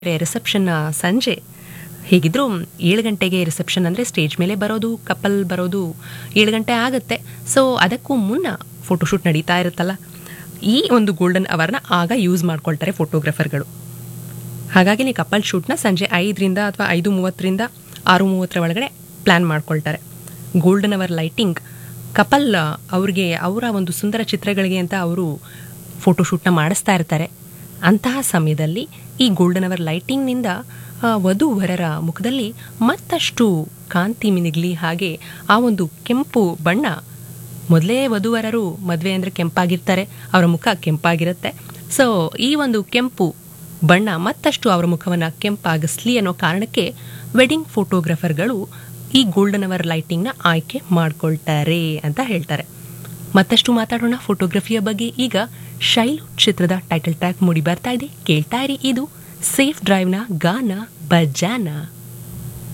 reception ಸಂಜೆ ಹೇಗಿದ್ರು ಏಳು ಗಂಟೆಗೆ ರಿಸೆಪ್ಷನ್ ಅಂದರೆ ಸ್ಟೇಜ್ ಮೇಲೆ ಬರೋದು ಕಪಲ್ ಬರೋದು ಏಳು ಗಂಟೆ ಆಗುತ್ತೆ ಸೊ ಅದಕ್ಕೂ ಮುನ್ನ ಫೋಟೋಶೂಟ್ ನಡೀತಾ ಇರುತ್ತಲ್ಲ ಈ ಒಂದು ಗೋಲ್ಡನ್ ಅವರ್ನ ಆಗ ಯೂಸ್ ಮಾಡ್ಕೊಳ್ತಾರೆ ಫೋಟೋಗ್ರಫರ್ಗಳು ಹಾಗಾಗಿ ನೀವು ಕಪಲ್ ಶೂಟ್ನ ಸಂಜೆ ಐದರಿಂದ ಅಥವಾ ಐದು ಮೂವತ್ತರಿಂದ ಆರು ಮೂವತ್ತರ ಒಳಗಡೆ ಪ್ಲ್ಯಾನ್ ಮಾಡ್ಕೊಳ್ತಾರೆ ಗೋಲ್ಡನ್ ಅವರ್ ಲೈಟಿಂಗ್ ಕಪಲ್ ಅವ್ರಿಗೆ ಅವರ ಒಂದು ಸುಂದರ ಚಿತ್ರಗಳಿಗೆ ಅಂತ ಅವರು ಫೋಟೋಶೂಟ್ನ ಮಾಡಿಸ್ತಾ ಇರ್ತಾರೆ ಅಂತಹ ಸಮಯದಲ್ಲಿ ಈ ಗೋಲ್ಡನ್ ಅವರ್ ಲೈಟಿಂಗ್ನಿಂದ ಆ, ವಧು-ವರರ ಮುಖದಲ್ಲಿ ಮತ್ತಷ್ಟು ಕಾಂತಿ ಮಿನುಗ್ಲಿ ಹಾಗೆ ಆ ಒಂದು ಕೆಂಪು ಬಣ್ಣ ಮೊದಲೇ ವಧುವರರು ಮದುವೆ ಅಂದರೆ ಕೆಂಪಾಗಿರ್ತಾರೆ ಅವರ ಮುಖ ಕೆಂಪಾಗಿರುತ್ತೆ ಸೊ ಈ ಒಂದು ಕೆಂಪು ಬಣ್ಣ ಮತ್ತಷ್ಟು ಅವರ ಮುಖವನ್ನು ಕೆಂಪಾಗಿಸ್ಲಿ ಅನ್ನೋ ಕಾರಣಕ್ಕೆ ವೆಡ್ಡಿಂಗ್ ಫೋಟೋಗ್ರಫರ್ಗಳು ಈ ಗೋಲ್ಡನ್ ಅವರ್ ಲೈಟಿಂಗ್ನ ಆಯ್ಕೆ ಮಾಡ್ಕೊಳ್ತಾರೆ ಅಂತ ಹೇಳ್ತಾರೆ ಮತ್ತಷ್ಟು ಮಾತಾಡೋಣ ಫೋಟೋಗ್ರಫಿಯ ಬಗ್ಗೆ ಈಗ ಶೈಲು ಚಿತ್ರದ ಟೈಟಲ್ ಟ್ರ್ಯಾಕ್ ಮೂಡಿ ಬರ್ತಾ ಇದೆ ಕೇಳ್ತಾ ಇರಿ ಇದು ಸೇಫ್ ಡ್ರೈವ್ನ ಗಾನ ಬಜಾನ